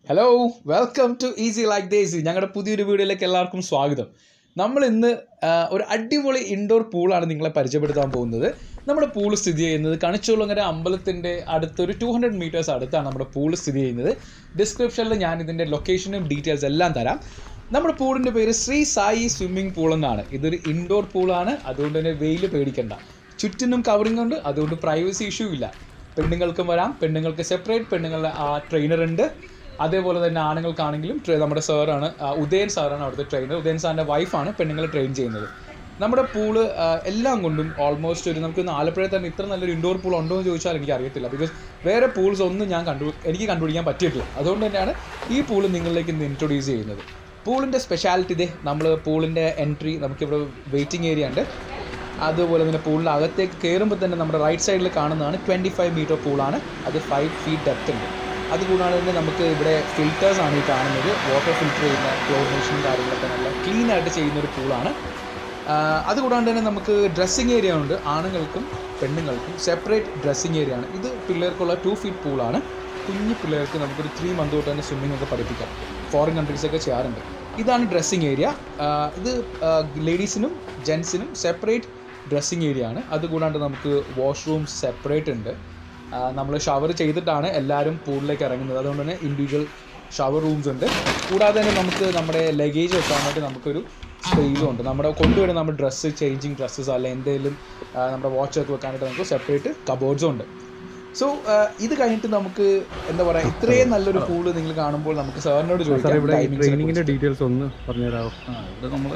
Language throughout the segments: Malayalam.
hello welcome to easy like Desi ഞങ്ങളുടെ പുതിയൊരു വീഡിയോയിലേക്ക് എല്ലാവർക്കും സ്വാഗതം നമ്മൾ ഇന്ന് ആ, ഒരു അടിപൊളി ഇൻഡോർ പൂളാണ് നിങ്ങളെ പരിചയപ്പെടുത്താൻ പോകുന്നത് നമ്മുടെ പൂൾ സ്ഥിതി ചെയ്യുന്നത് കണിച്ചുള്ളങ്ങര അമ്പലത്തിൻ്റെ അടുത്തൊരു ടു ഹൺഡ്രഡ് മീറ്റേഴ്സ് അടുത്താണ് നമ്മുടെ പൂൾ സ്ഥിതി ചെയ്യുന്നത് ഡിസ്ക്രിപ്ഷനിൽ ഞാൻ ഇതിൻ്റെ ലൊക്കേഷനും ഡീറ്റെയിൽസ് എല്ലാം തരാം നമ്മുടെ പൂളിൻ്റെ പേര് ശ്രീ സായി സ്വിമ്മിംഗ് പൂൾ എന്നാണ് ഇതൊരു ഇൻഡോർ പൂളാണ് അതുകൊണ്ട് തന്നെ വെയിൽ പേടിക്കണ്ട ചുറ്റിനും കവറിംഗ് ഉണ്ട് അതുകൊണ്ട് പ്രൈവസി ഇഷ്യൂ ഇല്ല പെണ്ണുങ്ങൾക്കും വരാം പെണ്ണുങ്ങൾക്ക് സെപ്പറേറ്റ് പെണ്ണുങ്ങളുടെ ആ ട്രെയിനർ ഉണ്ട് അതേപോലെ തന്നെ ആണുങ്ങൾക്കാണെങ്കിലും ട്രെ- നമ്മുടെ സാറാണ് ഉദയൻ സാറാണ് അവിടുത്തെ ട്രെയിനർ ഉദയൻ സാറിൻ്റെ വൈഫാണ് പെണ്ണുങ്ങളെ ട്രെയിൻ ചെയ്യുന്നത് നമ്മുടെ പൂള് എല്ലാം കൊണ്ടും ഓൾമോസ്റ്റ് ഒരു നമുക്ക് ആലപ്പുഴയിൽ തന്നെ ഇത്ര നല്ലൊരു ഇൻഡോർ പൂൾ ഉണ്ടോ എന്ന് ചോദിച്ചാൽ എനിക്ക് അറിയത്തില്ല ബിക്കോസ് വേറെ പൂൾസ് ഒന്നും ഞാൻ കണ്ടു എനിക്ക് കണ്ടുപിടിക്കാൻ പറ്റിയിട്ടില്ല അതുകൊണ്ട് തന്നെയാണ് ഈ പൂള് നിങ്ങളിലേക്ക് ഇന്ന് ഇൻട്രൊഡ്യൂസ് ചെയ്യുന്നത് പൂളിൻ്റെ സ്പെഷ്യാലിറ്റി ഇതേ നമ്മൾ പൂളിൻ്റെ എൻട്രി നമുക്കിവിടെ വെയിറ്റിംഗ് ഏരിയ ഉണ്ട് അതുപോലെ തന്നെ പൂളിൻ്റെ അകത്തേക്ക് കയറുമ്പോൾ തന്നെ നമ്മുടെ റൈറ്റ് സൈഡിൽ കാണുന്നതാണ് ട്വൻറ്റി ഫൈവ് മീറ്റർ പൂളാണ് അത് ഫൈവ് ഫീറ്റ് ഡെപ്ത് ഉണ്ട് അതുകൂടാതെ തന്നെ നമുക്ക് ഇവിടെ ഫിൽറ്റേഴ്സ് ആണ് ഈ കാണുന്നത് വാട്ടർ ഫിൽറ്റർ ചെയ്യുന്ന ക്ലോറിനേഷനും കാര്യങ്ങളൊക്കെ നല്ല ക്ലീൻ ആയിട്ട് ചെയ്യുന്ന ഒരു പൂളാണ് അതുകൂടാണ്ട് തന്നെ നമുക്ക് ഡ്രസ്സിങ് ഏരിയ ഉണ്ട് ആണുങ്ങൾക്കും പെണ്ണുങ്ങൾക്കും സെപ്പറേറ്റ് ഡ്രസ്സിങ് ഏരിയ ആണ് ഇത് പിള്ളേർക്കുള്ള ടു ഫീറ്റ് പൂളാണ് കുഞ്ഞു പിള്ളേർക്ക് നമുക്കൊരു ത്രീ മന്ത് തൊട്ട് തന്നെ സ്വിമ്മിംഗ് ഒക്കെ പഠിപ്പിക്കാം ഫോറിൻ കൺട്രീസൊക്കെ ചെയ്യാറുണ്ട് ഇതാണ് ഡ്രസ്സിങ് ഏരിയ ഇത് ലേഡീസിനും ജെൻസിനും സെപ്പറേറ്റ് ഡ്രസ്സിങ് ഏരിയ ആണ് അതുകൂടാണ്ട് നമുക്ക് വാഷ്റൂംസ് സെപ്പറേറ്റ് ഉണ്ട് നമ്മൾ ഷവർ ചെയ്തിട്ടാണ് എല്ലാവരും പൂളിലേക്ക് ഇറങ്ങുന്നത് അതുകൊണ്ട് തന്നെ ഇൻഡിവിജ്വൽ ഷവർ റൂംസ് ഉണ്ട് കൂടാതെ തന്നെ നമുക്ക് നമ്മുടെ ലഗേജ് വെക്കാനായിട്ട് നമുക്കൊരു സ്പേസും ഉണ്ട് നമ്മുടെ കൊണ്ടുവരുന്ന നമ്മുടെ ഡ്രസ്സ് ചേഞ്ചിങ് ഡ്രസ്സസ് അല്ല എന്തെങ്കിലും ആ, നമ്മുടെ വാച്ചൊക്കെ വെക്കാനായിട്ട് നമുക്ക് സെപ്പറേറ്റ് കബോർഡ്സും ഉണ്ട് സോ ഇത് കഴിഞ്ഞിട്ട് നമുക്ക് എന്താ പറയുക ഇത്രയും നല്ലൊരു പൂള് നിങ്ങൾ കാണുമ്പോൾ നമുക്ക് സാറിനോട് സാർ ചോദിക്കാം ഇവിടെ timings നെ ട്രെയിനിങ്ങിന്റെ ഡീറ്റെയിൽസ് ഒന്ന് പറഞ്ഞുതരാമോ ആ ഇവിടെ നമ്മൾ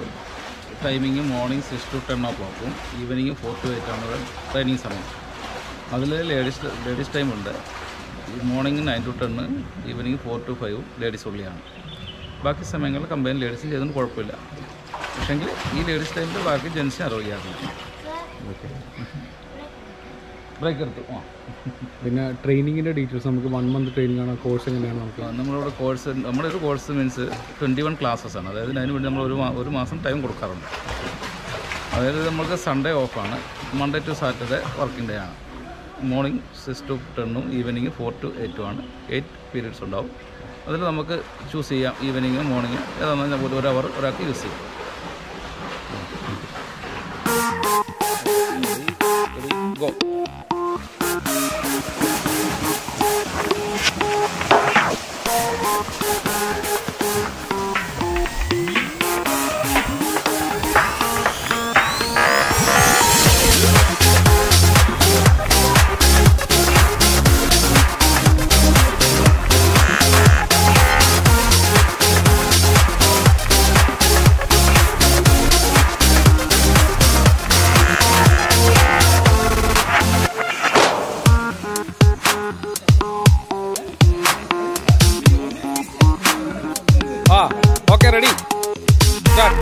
timing morning six to ten ഓ ക്ലോക്കും ഈവനിങ് ഫോർ ടു എയ്റ്റ് ആണ് ഇവിടെ ട്രെയിനിങ് സമയം അതിൽ ലേഡീസ് ലേഡീസ് ടൈം ഉണ്ട് മോർണിംഗ് നയൻ ടു ടെന്ന് evening four to five ladies ഉള്ളിയാണ് ബാക്കി സമയങ്ങളിൽ കമ്പനി ലേഡീസും ചെയ്തതിന് കുഴപ്പമില്ല പക്ഷേങ്കിൽ ഈ ലേഡീസ് ടൈമിൽ ബാക്കി ജെൻസിനെ അലോ ചെയ്യാറില്ല ഓക്കെ ബ്രേക്ക് എടുത്തു ആ പിന്നെ ട്രെയിനിങ്ങിന്റെ ഡീറ്റെയിൽസ് നമുക്ക് വൺ മന്ത് ട്രെയിനിങ് ആണ് കോഴ്സ് എങ്ങനെയാണ് നമുക്ക് ആ, നമ്മളിവിടെ കോഴ്സ് നമ്മുടെ ഒരു course means twenty one classes ആണ് അതായത് അതിന് വേണ്ടി നമ്മൾ ഒരു മാ- ഒരു മാസം ടൈം കൊടുക്കാറുണ്ട് അതായത് നമുക്ക് സൺഡേ ഓഫാണ് Monday to Saturday working day ആണ് മോർണിംഗ് സിക്സ് ടു ടെണ്ണും ഈവനിങ് ഫോർ ടു എയ്റ്റും ആണ് എയ്റ്റ് പീരീഡ്സ് ഉണ്ടാവും അതിൽ നമുക്ക് ചൂസ് ചെയ്യാം ഈവനിങ് മോർണിംഗ് ഏതാണെന്ന് ഒരു ഒരു അവർ ഒരാൾക്ക് യൂസ് ചെയ്യാം ഗോ ആ ഓക്കെ റെഡി സ്റ്റാർട്ട്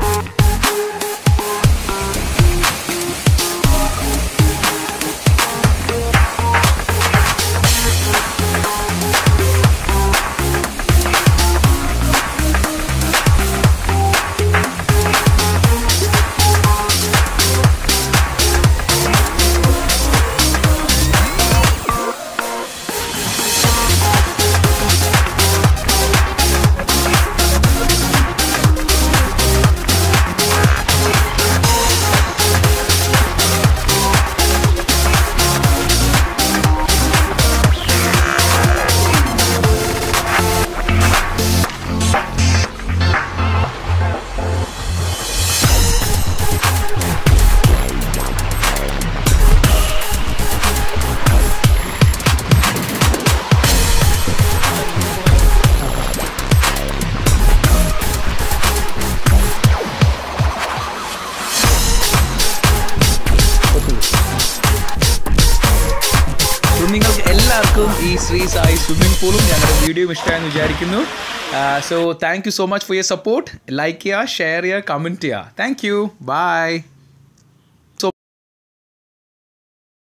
സോ നിങ്ങൾക്ക് എല്ലാവർക്കും ഈ ശ്രീ സായി സ്വിമ്മിംഗ് പൂളും ഞങ്ങളുടെ വീഡിയോയും ഇഷ്ടമായെന്ന് വിചാരിക്കുന്നു so thank you so much for your support like ചെയ്യുക ഷെയർ ചെയ്യുക കമൻറ്റ് ചെയ്യുക താങ്ക് യു ബൈ